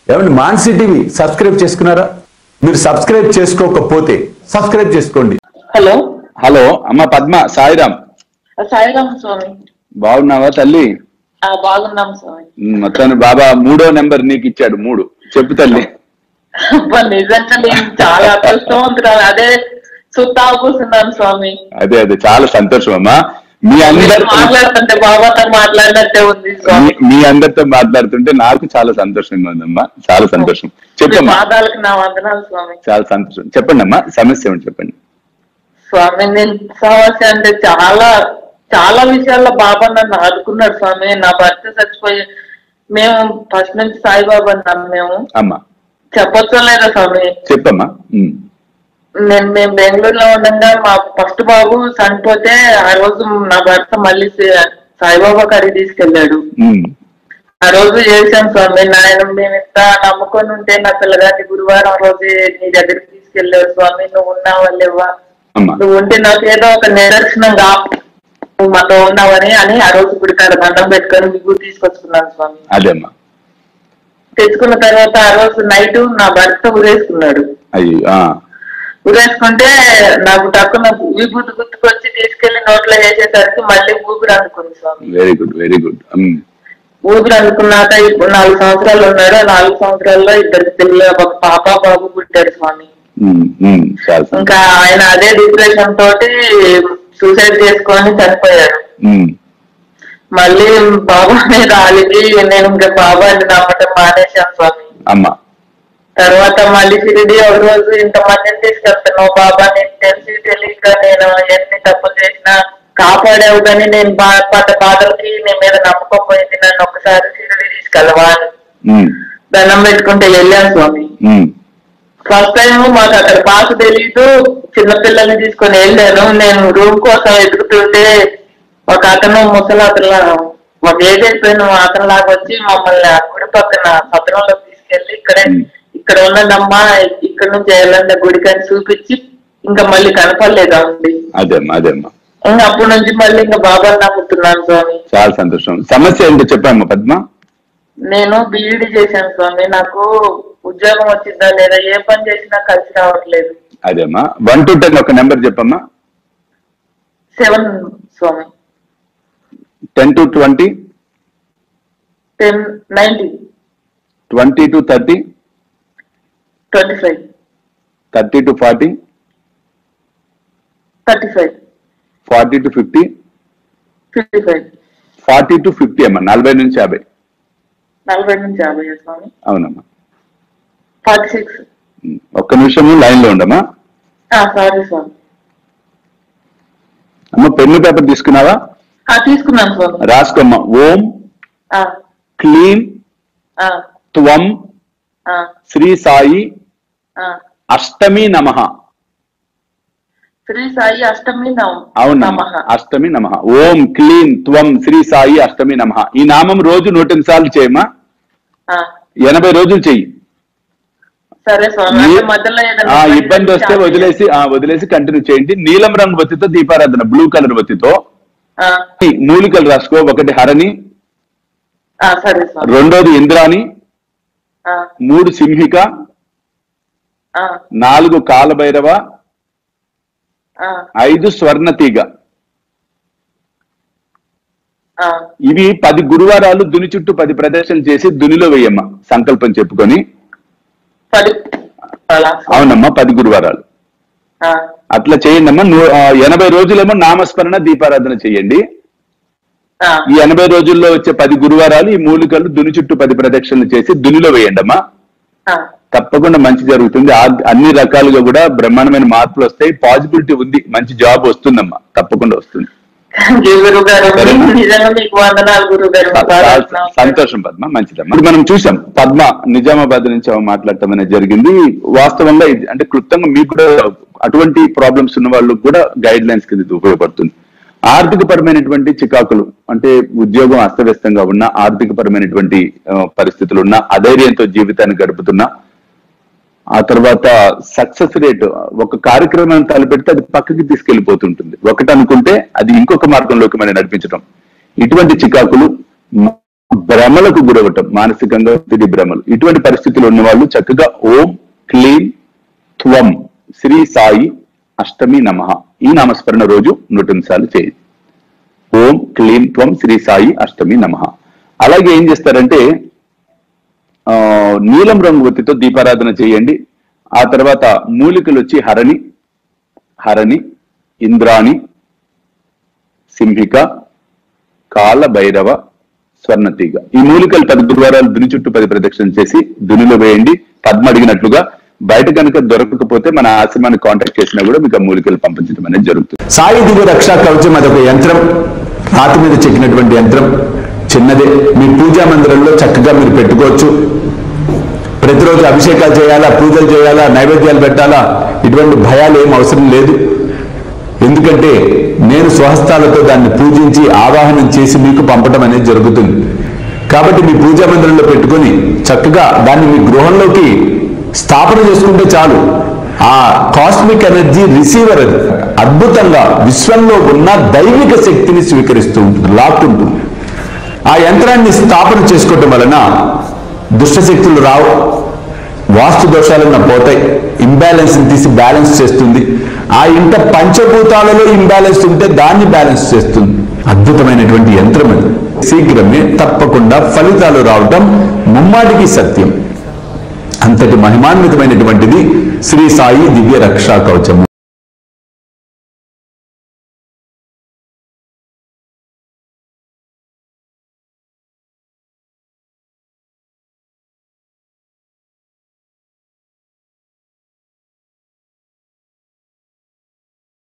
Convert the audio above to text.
ఏమండి Mansi TV subscribe చేసుకున్నారా మీరు సబ్స్క్రైబ్ చేసుకోకపోతే సబ్స్క్రైబ్ చేసుకోండి హలో హలో అమ్మ పద్మ సాయిరామ్ సాయిరామ్ స్వామి బాగున్నావా తల్లి ఆ, బాగున్నాం స్వామి ఉమ్, మొత్తాన్ని బాబా మూడో నెంబర్ నీకు ఇచ్చాడు మూడు చెప్పు తల్లి అబ్బా, నిజంగా నేను చాలా అదృష్టవంతురాలు అదే చుట్టా కూర్చున్నాను స్వామి అదే అదే చాలా సంతోషం అమ్మా మీ అందరి మీరు మాట్లాడుతుంటే బాబాతో మాట్లాడినట్టే ఉంది స్వామి మీ- మీ అందరితో మాట్లాడుతుంటే నాకు చాలా సంతోషంగా ఉందమ్మా చాలా సంతోషం మీ చెప్పమ్మా పాదాలకు నా వందనాలు స్వామి చాలా సంతోషం చెప్పండి అమ్మా సమస్య ఏమిటి చెప్పండి స్వామి నేను సమస్య అంటే చాలా చాలా విషయాల్లో బాబా నన్ను ఆదుకున్నాడు స్వామి నా భర్త చచ్చిపోయి మేము ఫస్ట్ నుంచి సాయిబాబా అన్నాము మేము అమ్మా చెప్పొచ్చో లేదా స్వామి చెప్పమ్మా ఉమ్, నేను మేము బెంగళూరులో ఉండగా మా ఫస్ట్ బాబు చనిపోతే ఆ రోజు నా భర్త మళ్ళీ సే- సాయిబాబా కాడికి తీసుకెళ్ళాడు ఉమ్, ఆ రోజు చేశాను స్వామి నాయన మేము ఇంత నమ్ముకొని ఉంటే నా పిల్లగాని గురువారం రోజు నీ దగ్గరికి తీసుకెళ్ళాడు స్వామి నువ్వు ఉన్నావా లేవా అమ్మా నువ్వు ఉంటే నాకు ఏదో ఒక నిదర్శనంగా నువ్వు మాతో ఉన్నావని అని ఆ రోజు గుడికాడ దండం పెట్టుకొని విభూ తీసుకొచ్చుకున్నాను స్వామి అదే అమ్మా తెచ్చుకున్న తర్వాత ఆ రోజు నైట్ నా భర్త ఉరేసుకున్నాడు అయ్యో ఆ, ఉరేసుకుంటే నాకు టక్కున విభూతి గుర్తుకొచ్చి తీసుకెళ్లి నోట్లో వేసేసరికి మళ్ళీ ఊపిరి అందుకుంది స్వామి very good very good um, ఊపిరి అందుకున్నాక ఇప్పుడు నాలుగు సంవత్సరాలు ఉన్నాడు ఆ నాలుగు సంవత్సరాల్లో ఇద్దరు పిల్లలు ఒక పాప బాబు పుట్టాడు స్వామి ఉమ్, ఉమ్, చాలా సంతోషం. ఇంకా ఆయన అదే డిప్రెషన్ తోటి సూసైడ్ చేసుకొని చనిపోయాడు ఉమ్, మళ్ళీ బాబా మీద అలిగి నేను ఇంకా బాబాని నమ్మటం మానేశాను స్వామి అమ్మా తర్వాత మళ్ళీ షిరిడి ఒక రోజు ఇంతమందిని తీసుకెళ్తున్నావు బాబా నీకు తెలిసి తెలియక నేను ఎన్ని తప్పులు చేసినా కాపాడావు కానీ నేను బాధపడ్డ బాధలకి నీ మీద నమ్మకం పోయింది నన్ను ఒకసారి షిరిడి తీసుకెళ్ళవా అని ఉమ్, దండం పెట్టుకుంటే వెళ్ళాను స్వామి ఉమ్, ఫస్ట్ టైం మాకు అక్కడ భాష తెలీదు చిన్నపిల్లల్ని తీసుకొని వెళ్ళాను నేను రూమ్ కోసం వెతుకుతుంటే ఒక అతను ముసలి అతను ఒక ఏజ్ అయిపోయిన అతను లాగా వచ్చి మమ్మల్ని ఆ గుడి పక్కన సత్రంలో తీసుకెళ్లి ఇక్కడే Hmm. ఇక్కడ ఉన్నదమ్మా ఇక్కడ నుంచి వెళ్ళండి గుడికి అని చూపించి ఇంకా మళ్ళీ కనపడలేదు అండి అదే అమ్మా అదే అమ్మా ఇంకా అప్పటి నుంచి మళ్ళీ ఇంకా బాబా నమ్ముతున్నాను స్వామి చాలా సంతోషం సమస్య ఏంటో చెప్పామ్మా పద్మ నేను బీఈడి చేశాను స్వామి నాకు ఉద్యోగం వచ్చిందా లేదా ఏ పని చేసినా కలిసి రావట్లేదు అదే అమ్మా వన్ టు టెన్ ఒక నెంబర్ చెప్పమ్మా సెవెన్ స్వామి ten two twenty ten ninety twenty two thirty twenty five thirty two forty thirty five forty two fifty fifty five forty two fifty అమ్మా నలభై నుంచి యాభై నలభై నుంచి యాభై స్వామి అవునమ్మా ఫార్టీ సిక్స్ ఉమ్, ఒక్క నిమిషము లైన్ లో ఉండమ్మా సారీ స్వామి అమ్మ పెన్ను పేపర్ తీసుకున్నావా ఆ, తీసుకున్నాను స్వామి రాసుకోమ్మా ఓం ఆ, క్లీం ఆ, త్వం ఆ, శ్రీ సాయి ఆ. అష్టమి నమః శ్రీ సాయి అష్టమి నమ అవునమ్మా నమః. అష్టమి నమ ఓం క్లీం త్వం శ్రీ సాయి అష్టమి నమ ఈ నామం రోజు నూట ఎనిమిది సార్లు చేయమ్మా ఆ, ఎనభై రోజులు చెయ్యి సరే స్వామి ఈ- అంటే మధ్యలో ఏదైనా ఆ ఇబ్బంది వస్తే చాలా వదిలేసి ఆ వదిలేసి కంటిన్యూ చేయండి నీలం రంగు బత్తితో దీపారాధన బ్లూ కలర్ బత్తితో ఆ, ఈ మూలికలు రాసుకో ఒకటి హరణి ఆ, సరే స్వామి రెండోది ఇంద్రాణి ఆ, మూడు సింహిక ఆ, నాలుగు కాలభైరవ ఆ, ఐదు స్వర్ణ తీగ ఆ. ఇవి పది గురువారాలు దుని చుట్టూ పది ప్రదర్శనలు చేసి దునిలో వేయమ్మ సంకల్పం చెప్పుకొని పది అలా. అవునమ్మా పది గురువారాలు ఆ, అట్లా చేయండి అమ్మా ను- ఆ, ఎనభై రోజులేమో నామస్మరణ దీపారాధన చేయండి ఆ, ఈ ఎనభై రోజుల్లో వచ్చే పది గురువారాలు ఈ మూలికలు దుని చుట్టూ పది ప్రదక్షిణలు చేసి దునిలో వేయండి అమ్మా ఆ. తప్పకుండా మంచి జరుగుతుంది ఆ- అన్ని రకాలుగా కూడా బ్రహ్మాండమైన మార్పులు వస్తాయి పాజిబిలిటీ ఉంది మంచి జాబ్ వస్తుందమ్మా తప్పకుండా వస్తుంది థాంక్యూ గురువు గారు సరేనా? నిజంగా మీకు వందనాలు గురువు గారు చాలా సంతోషం పద్మ మంచిదమ్మా ఇప్పుడు మనం చూసాం పద్మ నిజామాబాద్ నుంచి ఆమె మాట్లాడటం అనేది జరిగింది వాస్తవంగా ఇది అంటే క్లుప్తంగా మీకు కూడా అటువంటి ప్రాబ్లమ్స్ ఉన్న వాళ్ళకు కూడా గైడ్ లైన్స్ కింద ఇది ఉపయోగపడుతుంది ఆర్థిక పరమైనటువంటి చికాకులు అంటే ఉద్యోగం అస్తవ్యస్తంగా ఉన్న ఆర్థిక పరమైనటువంటి ఆ, పరిస్థితులు ఉన్న అధైర్యంతో జీవితాన్ని గడుపుతున్నా ఆ తర్వాత సక్సెస్ రేట్ ఒక కార్యక్రమం తలపెడితే అది పక్కకి తీసుకెళ్లిపోతుంటుంది ఒకటి అనుకుంటే అది ఇంకొక మార్గంలోకి మనం నడిపించడం ఇటువంటి చికాకులు భ్రమలకు గురవటం మానసికంగా ఒత్తిడి భ్రమలు ఇటువంటి పరిస్థితులు ఉన్న వాళ్ళు చక్కగా ఓం క్లీం త్వం శ్రీ సాయి అష్టమి నమ ఈ నామస్మరణ రోజు నూట నిమిషాలు చేయండి ఓం క్లీం త్వం శ్రీ సాయి అష్టమి నమ అలాగే ఏం చేస్తారంటే ఆ, నీలం రంగు ఒత్తితో దీపారాధన చేయండి ఆ తర్వాత మూలికలు వచ్చి హరణి హరణి ఇంద్రాణి సింహిక కాల భైరవ స్వర్ణతీగ ఈ మూలికలు పది గురువారాలు దుని చుట్టూ పది ప్రదక్షిణ చేసి దునిలో వేయండి పద్మ అడిగినట్లుగా బయట కనుక దొరకకపోతే మన ఆశ్రమాన్ని కాంటాక్ట్ చేసినా కూడా మీకు ఆ మూలికలు పంపించడం అనేది జరుగుతుంది సాయి దివ్య రక్షా కవచం అదొక యంత్రం రాతి మీద చెక్కినటువంటి యంత్రం చిన్నదే మీ పూజా మందిరంలో చక్కగా మీరు పెట్టుకోవచ్చు ప్రతిరోజు అభిషేకాలు చేయాలా పూజలు చేయాలా నైవేద్యాలు పెట్టాలా ఇటువంటి భయాలు ఏం అవసరం లేదు ఎందుకంటే నేను స్వహస్తాలతో దాన్ని పూజించి ఆవాహనం చేసి మీకు పంపడం అనేది జరుగుతుంది కాబట్టి మీ పూజా మందిరంలో పెట్టుకొని చక్కగా దాన్ని మీ గృహంలోకి స్థాపన చేసుకుంటే చాలు ఆ కాస్మిక్ ఎనర్జీ రిసీవర్ అది అద్భుతంగా విశ్వంలో ఉన్న దైవిక శక్తిని స్వీకరిస్తూ ఉంటుంది లాక్కుంటుంది ఆ యంత్రాన్ని స్థాపన చేసుకోవటం వలన దుష్టశక్తులు రావు వాస్తు దోషాలన్న పోతాయి ఇంబ్యాలెన్స్ తీసి బ్యాలెన్స్ చేస్తుంది ఆ ఇంట పంచభూతాలలో ఇంబ్యాలెన్స్ ఉంటే దాన్ని బ్యాలెన్స్ చేస్తుంది అద్భుతమైనటువంటి యంత్రం అది శీఘ్రమే తప్పకుండా ఫలితాలు రావటం ముమ్మాటికి సత్యం అంతటి మహిమాన్వితమైనటువంటిది శ్రీ సాయి దివ్య రక్షా కవచము